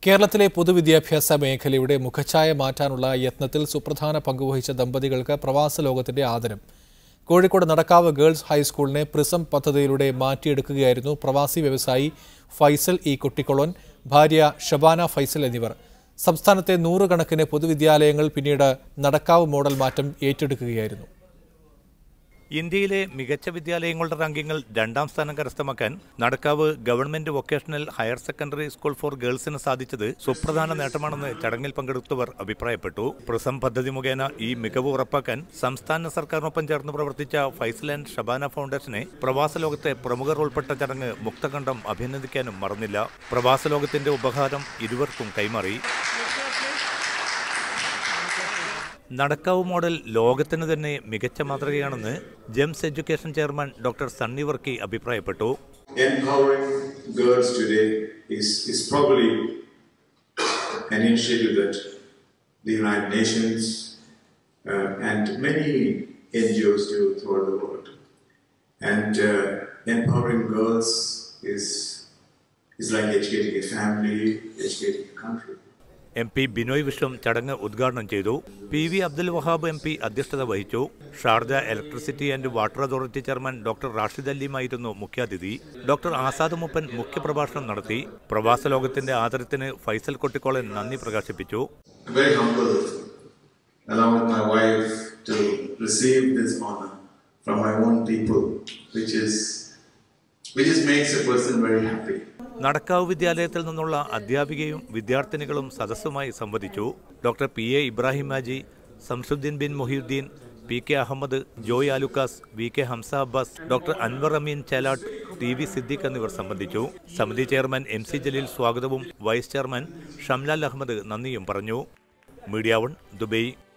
കേരളത്തിലെ പൊതുവിദ്യാഭ്യാസ മേഖലയുടെ മുഖച്ഛായ മാറ്റാനുള്ള യത്നത്തിൽ സുപ്രധാന പങ്കുവഹിച്ച ദമ്പതികൾക്ക് പ്രവാസ ലോകത്തിന്റെ ആദരം കോഴിക്കോട് നടക്കാവ് ഗേൾസ് ഹൈസ്കൂളിനെ പ്രിസം പദ്ധതിയിലൂടെ മാറ്റിയെടുക്കുകയായിരുന്നു പ്രവാസി വ്യവസായി ഫൈസൽ ഇ കുട്ടിക്കൊളോൻ ഭാര്യ ഷബാന ഫൈസൽ എന്നിവർ സംസ്ഥാനത്തെ നൂറുകണക്കിന് പൊതുവിദ്യാലയങ്ങൾ പിന്നീട് നടക്കാവ് മോഡൽ മാറ്റം ഏറ്റെടുക്കുകയായിരുന്നു ഇന്ത്യയിലെ മികച്ച വിദ്യാലയങ്ങളുടെ റാങ്കിങ്ങിൽ രണ്ടാം സ്ഥാനം കരസ്ഥമാക്കാൻ Nadakkavu government vocational higher secondary school for ഗേൾസിന് സാധിച്ചത് സുപ്രധാന നേട്ടമാണെന്ന് ചടങ്ങിൽ പങ്കെടുത്തവർ അഭിപ്രായപ്പെട്ടു പ്രിസം പദ്ധതി മുഖേന ഈ മികവ് ഉറപ്പാക്കാൻ സംസ്ഥാന സർക്കാരിനൊപ്പം ചേർന്ന് പ്രവർത്തിച്ച ഫൈസൽ ആൻഡ് ഷബാന ഫൗണ്ടേഷനെ പ്രവാസ ലോകത്തെ പ്രമുഖർ ഉൾപ്പെട്ട ചടങ്ങ് മുക്തകണ്ഠം അഭിനന്ദിക്കാനും മറന്നില്ല പ്രവാസ ലോകത്തിന്റെ ഉപഹാരം ഇരുവർക്കും കൈമാറി നടക്കാവ് മോഡൽ ലോകത്തിന് തന്നെ മികച്ച മാതൃകയാണെന്ന് GEMS education chairman doctor Sunny Varkey അഭിപ്രായപ്പെട്ടു empowering girls today is, is probably an initiative that the United Nations uh, and many NGOs do throughout the world. And uh, empowering girls is, is like educating a family, educating a country. M P Binoy Viswam ചടങ്ങ് ഉദ്ഘാടനം ചെയ്തു P V Abdul Wahab M P അധ്യക്ഷത വഹിച്ചു Sharjah electricity and water authority chairman doctor Rashid അലിയുമായിരുന്നു മുഖ്യാതിഥി doctor Azad മുപ്പൻ മുഖ്യപ്രഭാഷണം നടത്തി പ്രവാസ ലോകത്തിന്റെ ആദരത്തിന് ഫൈസൽ കൊട്ടിക്കോളൻ നന്ദി പ്രകാശിപ്പിച്ചു I'm very humble, along with my wife, to receive this honor from my own people, which is which just makes a person very happy. Nadakkavu വിദ്യാലയത്തിൽ നിന്നുള്ള അധ്യാപികയും വിദ്യാർത്ഥിനികളും സദസ്സുമായി സംവദിച്ചു doctor P A Ibrahim Haji Samsuddeen bin Moheedeen P K Ahammed Joy Alukkas V K Hamza Abbas doctor Anwar Ameen Chelatt T V Siddique എന്നിവർ സംബന്ധിച്ചു സമിതി chairman M C Jaleel സ്വാഗതവും vice chairman Shamlal Ahmed നന്ദിയും പറഞ്ഞു മീഡിയ വൺ ദുബൈ